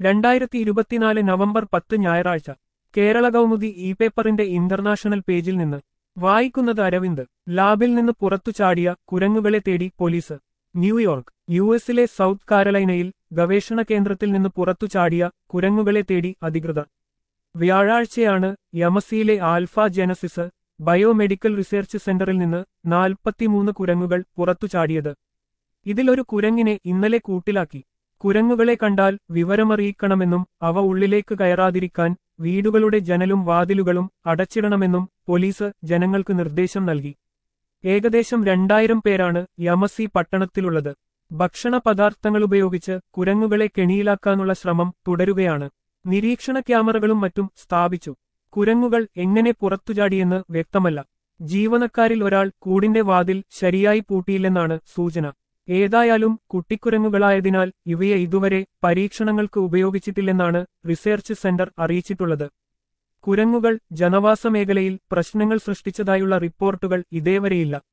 രണ്ടായിരത്തി ഇരുപത്തിനാല് നവംബർ പത്ത് ഞായറാഴ്ച കേരള കൗമുദി ഇ പേപ്പറിന്റെ ഇന്റർനാഷണൽ പേജിൽ നിന്ന് വായിക്കുന്നത് അരവിന്ദ് ലാബിൽ നിന്ന് പുറത്തു ചാടിയ കുരങ്ങുകളെ തേടി പോലീസ് ന്യൂയോർക്ക് യു എസിലെ സൗത്ത് കാരലൈനയിൽ ഗവേഷണ കേന്ദ്രത്തിൽ നിന്ന് പുറത്തു ചാടിയ കുരങ്ങുകളെ തേടി അധികൃതർ വ്യാഴാഴ്ചയാണ് യമസിയിലെ ആൽഫ ജനസിസ് ബയോമെഡിക്കൽ റിസർച്ച് സെന്ററിൽ നിന്ന് നാൽപ്പത്തിമൂന്ന് കുരങ്ങുകൾ പുറത്തു ചാടിയത് ഇതിലൊരു കുരങ്ങിനെ ഇന്നലെ കൂട്ടിലാക്കി കുരങ്ങുകളെ കണ്ടാൽ വിവരമറിയിക്കണമെന്നും അവ ഉള്ളിലേക്ക് കയറാതിരിക്കാൻ വീടുകളുടെ ജനലും വാതിലുകളും അടച്ചിടണമെന്നും പോലീസ് ജനങ്ങൾക്ക് നിർദ്ദേശം നൽകി ഏകദേശം രണ്ടായിരം പേരാണ് യമസി പട്ടണത്തിലുള്ളത് ഭക്ഷണ പദാർത്ഥങ്ങളുപയോഗിച്ച് കുരങ്ങുകളെ കെണിയിലാക്കാനുള്ള ശ്രമം തുടരുകയാണ് നിരീക്ഷണ ക്യാമറകളും മറ്റും സ്ഥാപിച്ചു കുരങ്ങുകൾ എങ്ങനെ പുറത്തുചാടിയെന്ന് വ്യക്തമല്ല ജീവനക്കാരിൽ ഒരാൾ കൂടിന്റെ വാതിൽ ശരിയായി പൂട്ടിയില്ലെന്നാണ് സൂചന ഏതായാലും കുട്ടിക്കുരങ്ങുകളായതിനാൽ ഇവയെ ഇതുവരെ പരീക്ഷണങ്ങൾക്ക് ഉപയോഗിച്ചിട്ടില്ലെന്നാണ് റിസർച്ച് സെന്റർ അറിയിച്ചിട്ടുള്ളത് കുരങ്ങുകൾ ജനവാസ മേഖലയിൽ പ്രശ്നങ്ങൾ സൃഷ്ടിച്ചതായുള്ള റിപ്പോർട്ടുകൾ ഇതേവരെയില്ല